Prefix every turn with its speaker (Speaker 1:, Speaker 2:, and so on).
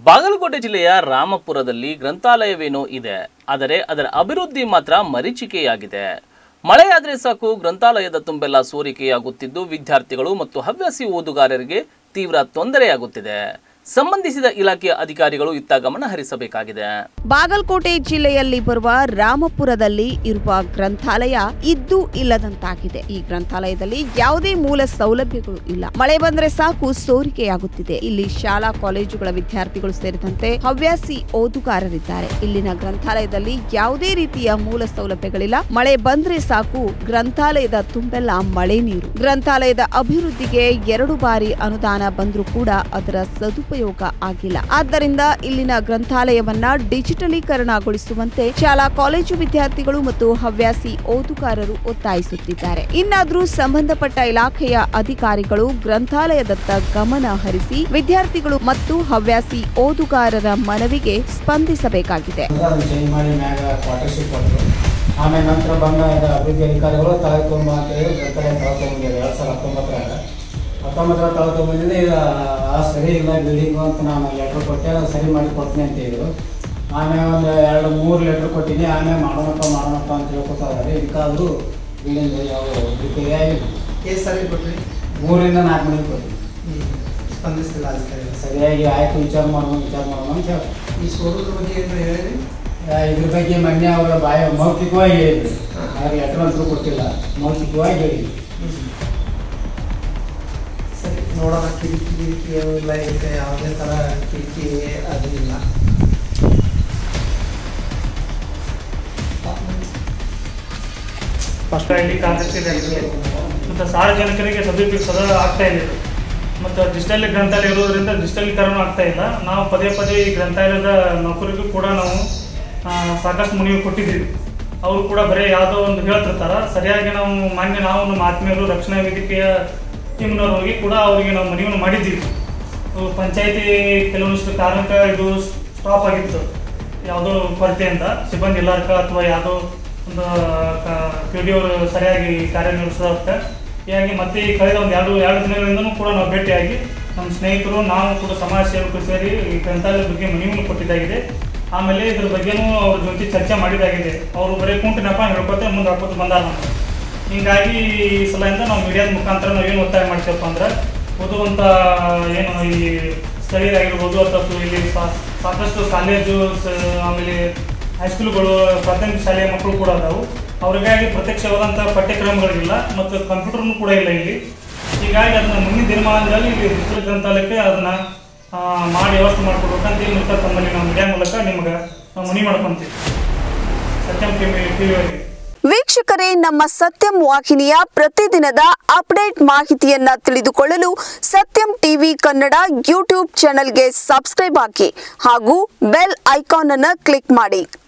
Speaker 1: ಬಾಗಲಕೋಟೆ ಜಿಲ್ಲೆಯ ರಾಮಪುರದಲ್ಲಿ ಗ್ರಂಥಾಲಯವೇನೋ ಇದೆ ಆದರೆ ಅದರ ಅಭಿವೃದ್ಧಿ ಮಾತ್ರ ಮರೀಚಿಕೆಯಾಗಿದೆ ಮಳೆಯಾದರೆ ಸಾಕು ಗ್ರಂಥಾಲಯದ ತುಂಬೆಲ್ಲ ಸೋರಿಕೆಯಾಗುತ್ತಿದ್ದು ವಿದ್ಯಾರ್ಥಿಗಳು ಮತ್ತು ಹವ್ಯಾಸಿ ಓದುಗಾರರಿಗೆ ತೀವ್ರ ತೊಂದರೆಯಾಗುತ್ತಿದೆ ಸಂಬಂಧಿಸಿದ ಇಲಾಖೆಯ ಅಧಿಕಾರಿಗಳು ಇತ್ತ ಗಮನ ಹರಿಸಬೇಕಾಗಿದೆ
Speaker 2: ಬಾಗಲಕೋಟೆ ಜಿಲ್ಲೆಯಲ್ಲಿ ಬರುವ ರಾಮಪುರದಲ್ಲಿ ಇರುವ ಗ್ರಂಥಾಲಯ ಇದ್ದು ಇಲ್ಲದಂತಾಗಿದೆ ಈ ಗ್ರಂಥಾಲಯದಲ್ಲಿ ಯಾವುದೇ ಮೂಲ ಸೌಲಭ್ಯಗಳು ಇಲ್ಲ ಮಳೆ ಬಂದ್ರೆ ಸಾಕು ಸೋರಿಕೆಯಾಗುತ್ತಿದೆ ಇಲ್ಲಿ ಶಾಲಾ ಕಾಲೇಜುಗಳ ವಿದ್ಯಾರ್ಥಿಗಳು ಸೇರಿದಂತೆ ಹವ್ಯಾಸಿ ಓದುಗಾರರಿದ್ದಾರೆ ಇಲ್ಲಿನ ಗ್ರಂಥಾಲಯದಲ್ಲಿ ಯಾವುದೇ ರೀತಿಯ ಮೂಲ ಸೌಲಭ್ಯಗಳಿಲ್ಲ ಮಳೆ ಬಂದ್ರೆ ಸಾಕು ಗ್ರಂಥಾಲಯದ ತುಂಬೆಲ್ಲ ಮಳೆ ನೀರು ಗ್ರಂಥಾಲಯದ ಅಭಿವೃದ್ಧಿಗೆ ಎರಡು ಬಾರಿ ಅನುದಾನ ಬಂದರೂ ಕೂಡ ಅದರ ಸದುಪಯೋಗ ಆಗಿಲ್ಲ ಆದ್ದರಿಂದ ಇಲ್ಲಿನ ಗ್ರಂಥಾಲಯವನ್ನ ಡಿಜಿಟಲೀಕರಣಗೊಳಿಸುವಂತೆ ಶಾಲಾ ಕಾಲೇಜು ವಿದ್ಯಾರ್ಥಿಗಳು ಮತ್ತು ಹವ್ಯಾಸಿ ಓದುಗಾರರು ಒತ್ತಾಯಿಸುತ್ತಿದ್ದಾರೆ ಇನ್ನಾದ್ರೂ ಸಂಬಂಧಪಟ್ಟ ಇಲಾಖೆಯ ಅಧಿಕಾರಿಗಳು ಗ್ರಂಥಾಲಯದತ್ತ ಗಮನ ಹರಿಸಿ ವಿದ್ಯಾರ್ಥಿಗಳು ಮತ್ತು ಹವ್ಯಾಸಿ ಓದುಗಾರರ ಮನವಿಗೆ ಸ್ಪಂದಿಸಬೇಕಾಗಿದೆ
Speaker 3: ಅದನ್ನ ಚೇಂಜ್ ಮಾಡಿ ಮ್ಯಾಗ ಕ್ವಾರ್ಟರ್ಶಿಪ್ ಕೊಟ್ಟರು ಆಮೇಲೆ ನಂತರ ಬಂದ ಇದು ಅಭಿವೃದ್ಧಿ ಅಧಿಕಾರಿಗಳು ತಲೆ ತುಂಬ ಅಂತೇಳಿ ಗ್ರಂಥಾಲಯ ತಲೆ ತೊಗೊಂಡಿದ್ದಾರೆ ಎರಡು ಸಾವಿರದ ಹತ್ತೊಂಬತ್ತರಾಗ ಹತ್ತೊಂಬತ್ತರ ತಲೆ ತೊಗೊಂಡಿದ್ದು ಇದು ಆ ಸರಿ ಇಲ್ಲ ಬಿಲ್ಡಿಂಗು ಅಂತ ನಾನು ಲೆಟ್ರ್ ಕೊಟ್ಟೆ ಅದು ಸರಿ ಮಾಡಿ ಕೊಡ್ತೀನಿ ಅಂತ ಹೇಳಿದ್ರು ಆಮೇಲೆ ಒಂದು ಎರಡು ಮೂರು ಲೆಟ್ರ್ ಕೊಟ್ಟಿನಿ ಆಮೇಲೆ ಮಾಡೋಣಪ್ಪ ಮಾಡೋಣಪ್ಪ ಅಂತ ಹೇಳ್ಕೊತಾ ಇದ್ದಾರೆ ಇದಕ್ಕಾದರೂ ಬಿಲ್ಡಿಂಗ್ ಯಾವ ರಿಪೇರಿ ಆಗಿಲ್ಲ
Speaker 4: ಎಷ್ಟು ಸಾರಿ ಕೊಟ್ರಿ
Speaker 3: ಮೂರಿಂದ ನಾಲ್ಕು ಮನೆಗೆ ಕೊಟ್ಟಿನಿ
Speaker 4: ಸ್ಪಂದಿಸ್ತಿಲ್ಲ ಅಧಿಕಾರಿಗಳು
Speaker 3: ಸರಿಯಾಗಿ ಆಯಿತು ವಿಚಾರ ಮಾಡೋಣ ವಿಚಾರ ಮಾಡೋಣ ಅಂತ ಹೇಳಿ
Speaker 4: ಈ ಸೋಲದ ಬಗ್ಗೆ ಏನು ಹೇಳಿ
Speaker 3: ಆ, ಇದ್ರ ಬಗ್ಗೆ ಮೊನ್ನೆ ಅವರ ಬಾಯ ಮೌಖಿಕವಾಗಿ ಹೇಳಿದ್ರು ಅವ್ರಿಗೆ ಲೆಟರ್ ಅಂತೂ ಕೊಟ್ಟಿಲ್ಲ ಮೌಖಿಕವಾಗಿ ಹೇಳಿದ್ರು
Speaker 4: ಸರಿ ನೋಡೋಣ ಕಿಟಕಿ ಗಿಟಕಿ ಏನೂ ಇಲ್ಲ ಇದಕ್ಕೆ ಯಾವುದೇ ಥರ ಕಿಟಕಿ ಅದು ಇಲ್ಲ
Speaker 5: ಫಸ್ಟ್ ಇಲ್ಲಿ ಕಾಂಗ್ರೆಸ್ ಇದೆ ಮತ್ತು ಸಾರ್ವಜನಿಕರಿಗೆ ಸದುಪಯೋಗ ಸದಾ ಆಗ್ತಾ ಇಲ್ಲ ಇದು. ಮತ್ತು ಡಿಜಿಟಲ್ ಗ್ರಂಥಾಲಯ ಇರೋದ್ರಿಂದ ಡಿಜಿಟಲೀಕರಣ ಆಗ್ತಾ ಇಲ್ಲ ನಾವು ಪದೇ ಪದೇ ಈ ಗ್ರಂಥಾಲಯದ ನೌಕರಿಗೂ ಕೂಡ ನಾವು ಆ, ಸಾಕಷ್ಟು ಮನವಿ ಕೊಟ್ಟಿದ್ದೀವಿ ಅವರು ಕೂಡ ಬರೀ ಯಾವುದೋ ಒಂದು ಹೇಳ್ತಿರ್ತಾರ ಸರಿಯಾಗಿ ನಾವು ಮಾನ್ಯ ನಾವು ನಮ್ಮ ಆತ್ಮೀಯರು ರಕ್ಷಣಾ ವೇದಿಕೆಯ ಟೀಮ್ನವ್ರು ಹೋಗಿ ಕೂಡ ಅವರಿಗೆ ನಾವು ಮನವಿಯನ್ನು ಮಾಡಿದ್ದೀವಿ ಇದು ಪಂಚಾಯತಿ ಕೆಲವೊಂದಿಷ್ಟು ಕಾರಣಕ್ಕ ಇದು ಸ್ಟಾಪ್ ಆಗಿತ್ತು ಯಾವುದೋ ಕೊರತೆಯಿಂದ ಸಿಬ್ಬಂದಿ ಇಲ್ಲಾರ್ಕ ಅಥವಾ ಯಾವುದೋ ಒಂದು ಪಿ ಡಿ ಅವರು ಸರಿಯಾಗಿ ಕಾರ್ಯನಿರ್ವಹಿಸೋದಕ್ಕೆ ಹೀಗಾಗಿ ಮತ್ತೆ ಈ ಕಳೆದ ಒಂದು ಎರಡು ಎರಡು ದಿನಗಳಿಂದನೂ ಕೂಡ ನಾವು ಭೇಟಿಯಾಗಿ ನಮ್ಮ ಸ್ನೇಹಿತರು ನಾವು ಕೂಡ ಸಮಾಜ ಸೇವಕರು ಸೇರಿ ಈ ಗ್ರಂಥಾಲಯದ ಬಗ್ಗೆ ಮನವಿಯನ್ನು ಕೊಟ್ಟಿದ್ದಾಗಿದೆ ಆಮೇಲೆ ಇದ್ರ ಬಗ್ಗೆನೂ ಅವ್ರ ಜೊತೆ ಚರ್ಚೆ ಮಾಡಿದಾಗಿದೆ ಅವರು ಬರೀ ಕುಂಟಿನಪ್ಪ ಹೇಳ್ಕೊತ ಮುಂದೆ ಹಾಕೋತ ಬಂದಾರ ನಮ್ಗೆ ಹಿಂಗಾಗಿ ಈ ಸಲದಿಂದ ನಾವು ಮೀಡಿಯಾದ ಮುಖಾಂತರ ನಾವು ಏನು ಒತ್ತಾಯ ಮಾಡ್ತೀವಪ್ಪ ಅಂದ್ರೆ ಓದುವಂಥ ಏನು ಈ ಸ್ಥಳೀಯರಾಗಿರ್ಬೋದು ಅಥವಾ ಇಲ್ಲಿ ಸಾ- ಸಾಕಷ್ಟು ಕಾಲೇಜು ಸ- ಆಮೇಲೆ ಹೈಸ್ಕೂಲ್ಗಳು ಪ್ರಾಥಮಿಕ ಶಾಲೆಯ ಮಕ್ಕಳು ಕೂಡ ಅದಾವು ಅವ್ರಿಗಾಗಿ ಪ್ರತ್ಯಕ್ಷವಾದಂಥ ಪಠ್ಯಕ್ರಮಗಳಿಲ್ಲ ಮತ್ತು ಕಂಪ್ಯೂಟರ್ನು ಕೂಡ ಇಲ್ಲ ಇಲ್ಲಿ ಹೀಗಾಗಿ ಅದನ್ನ ಮುಂದಿನ ದಿನಮಾನಗಳಲ್ಲಿ ಇಲ್ಲಿ ಡಿಜಿಟಲ್ ಗ್ರಂಥಾಲಯಕ್ಕೆ ಅದನ್ನ ಆ, ಮಾಡಿ ವ್ಯವಸ್ಥೆ ಮಾಡಿಕೊಡ್ಬೇಕಂತ ಈ ಮೂಲಕ ತಮ್ಮಲ್ಲಿ ನಾವು ಮೀಡಿಯಾ ಮೂಲಕ ನಿಮ್ಗೆ ನಾವು ಮನವಿ ಮಾಡ್ಕೊಂತೀವಿ ಸತ್ಯಂ ಟಿವಿ ಟಿವಿಯವರಿಗೆ
Speaker 2: ವೀಕ್ಷಕರೇ ನಮ್ಮ ಸತ್ಯಂ ವಾಹಿನಿಯ ಪ್ರತಿದಿನದ ಅಪ್ಡೇಟ್ ಮಾಹಿತಿಯನ್ನ ತಿಳಿದುಕೊಳ್ಳಲು ಸತ್ಯಂ ಟಿವಿ ಕನ್ನಡ ಯೂಟ್ಯೂಬ್ ಚಾನೆಲ್ಗೆ ಸಬ್ಸ್ಕ್ರೈಬ್ ಹಾಕಿ ಹಾಗೂ ಬೆಲ್ ಐಕಾನ್ ಅನ್ನು ಕ್ಲಿಕ್ ಮಾಡಿ